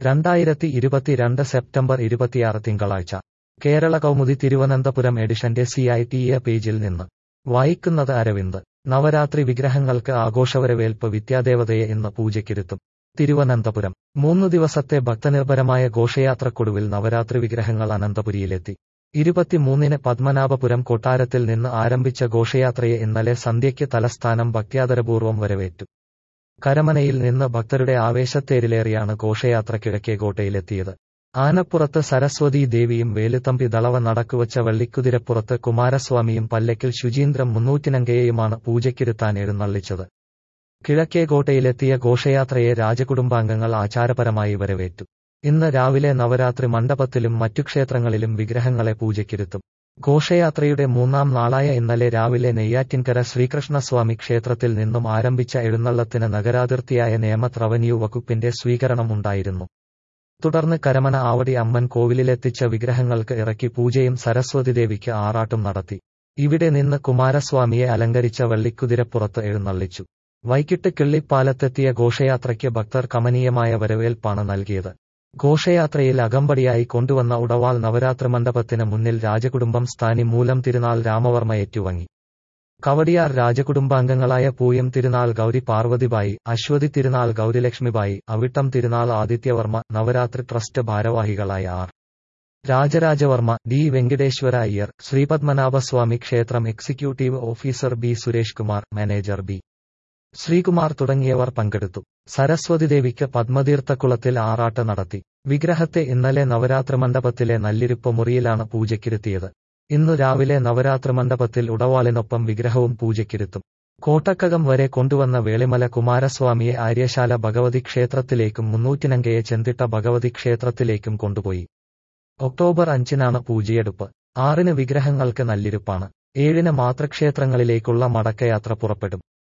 രണ്ടായിരത്തി ഇരുപത്തിരണ്ട് സെപ്റ്റംബർ ഇരുപത്തിയാറ് തിങ്കളാഴ്ച കേരള കൗമുദി തിരുവനന്തപുരം എഡിഷന്റെ സി ഐ ടി എ പേജിൽ നിന്ന് വായിക്കുന്നത് അരവിന്ദ് നവരാത്രി വിഗ്രഹങ്ങൾക്ക് ആഘോഷവരവേൽപ്പ് വിദ്യാദേവതയെ ഇന്ന് പൂജയ്ക്കിരുത്തും തിരുവനന്തപുരം മൂന്നു ദിവസത്തെ ഭക്തനിർഭരമായ ഘോഷയാത്രക്കൊടുവിൽ നവരാത്രി വിഗ്രഹങ്ങൾ അനന്തപുരിയിലെത്തി ഇരുപത്തിമൂന്നിന് പത്മനാഭപുരം കൊട്ടാരത്തിൽ നിന്ന് ആരംഭിച്ച ഘോഷയാത്രയെ ഇന്നലെ സന്ധ്യയ്ക്ക് തലസ്ഥാനം ഭക്ത്യാദരപൂർവ്വം വരവേറ്റു കരമനയിൽ നിന്ന് ഭക്തരുടെ ആവേശത്തേരിലേറിയാണ് ഘോഷയാത്ര കിഴക്കേകോട്ടയിലെത്തിയത് ആനപ്പുറത്ത് സരസ്വതീ ദേവിയും വേലുത്തമ്പി ദളവ നടക്കുവച്ച വള്ളിക്കുതിരപ്പുറത്ത് കുമാരസ്വാമിയും പല്ലക്കിൽ ശുചീന്ദ്രം മുന്നൂറ്റിനങ്കയെയുമാണ് പൂജയ്ക്കിരുത്താൻ എഴുന്നള്ളിച്ചത് കിഴക്കേകോട്ടയിലെത്തിയ ഘോഷയാത്രയെ രാജകുടുംബാംഗങ്ങൾ ആചാരപരമായി വരവേറ്റു ഇന്ന് രാവിലെ നവരാത്രി മണ്ഡപത്തിലും മറ്റു ക്ഷേത്രങ്ങളിലും വിഗ്രഹങ്ങളെ പൂജയ്ക്കിരുത്തും ഘോഷയാത്രയുടെ മൂന്നാം നാളായ ഇന്നലെ രാവിലെ നെയ്യാറ്റിൻകര ശ്രീകൃഷ്ണസ്വാമി ക്ഷേത്രത്തിൽ നിന്നും ആരംഭിച്ച എഴുന്നള്ളത്തിന് നഗരാതിർത്തിയായ നേമത്ത് റവന്യൂ വകുപ്പിന്റെ സ്വീകരണം ഉണ്ടായിരുന്നു തുടർന്ന് കരമന ആവടി അമ്മൻ കോവിലിലെത്തിച്ച വിഗ്രഹങ്ങൾക്ക് ഇറക്കി പൂജയും സരസ്വതിദേവിക്ക് ആറാട്ടും നടത്തി ഇവിടെ നിന്ന് കുമാരസ്വാമിയെ അലങ്കരിച്ച വെള്ളിക്കുതിരപ്പുറത്ത് എഴുന്നള്ളിച്ചു വൈകിട്ട് കിള്ളിപ്പാലത്തെത്തിയ ഘോഷയാത്രയ്ക്ക് ഭക്തർ കമനീയമായ വരവേൽപ്പാണ് നൽകിയത് ഘോഷയാത്രയിൽ അകമ്പടിയായി കൊണ്ടുവന്ന ഉടവാൾ നവരാത്രി മണ്ഡപത്തിന് മുന്നിൽ രാജകുടുംബം സ്ഥാനി മൂലം തിരുനാൾ രാമവർമ്മ ഏറ്റുവാങ്ങി കവടിയാർ രാജകുടുംബാംഗങ്ങളായ പൂയം തിരുനാൾ ഗൗരി പാർവതിബായി അശ്വതി തിരുനാൾ ഗൗരിലക്ഷ്മിബായി അവിട്ടം തിരുനാൾ ആദിത്യവർമ്മ നവരാത്രി ട്രസ്റ്റ് ഭാരവാഹികളായ ആർ രാജരാജവർമ്മ ഡി വെങ്കടേശ്വര അയ്യർ ശ്രീപത്മനാഭസ്വാമി ക്ഷേത്രം executive officer B Suresh Kumar manager B Sreekumar തുടങ്ങിയവർ പങ്കെടുത്തു സരസ്വതി ദേവിക്ക് പത്മതീർത്ഥക്കുളത്തിൽ ആറാട്ട് നടത്തി വിഗ്രഹത്തെ ഇന്നലെ നവരാത്രി മണ്ഡപത്തിലെ നല്ലിരുപ്പ് മുറിയിലാണ് പൂജയ്ക്കിരുത്തിയത് ഇന്നു രാവിലെ നവരാത്രി മണ്ഡപത്തിൽ ഉടവാളിനൊപ്പം വിഗ്രഹവും പൂജയ്ക്കിരുത്തും കോട്ടക്കകം വരെ കൊണ്ടുവന്ന വേളിമല കുമാരസ്വാമിയെ ആര്യശാല ഭഗവതി ക്ഷേത്രത്തിലേക്കും മുന്നൂറ്റിനങ്കയെ ചെന്തിട്ട ഭഗവതി ക്ഷേത്രത്തിലേക്കും കൊണ്ടുപോയി ഒക്ടോബർ അഞ്ചിനാണ് പൂജയെടുപ്പ് ആറിന് വിഗ്രഹങ്ങൾക്ക് നല്ലിരുപ്പാണ് ഏഴിന് മാതൃക്ഷേത്രങ്ങളിലേക്കുള്ള മടക്കയാത്ര പുറപ്പെടും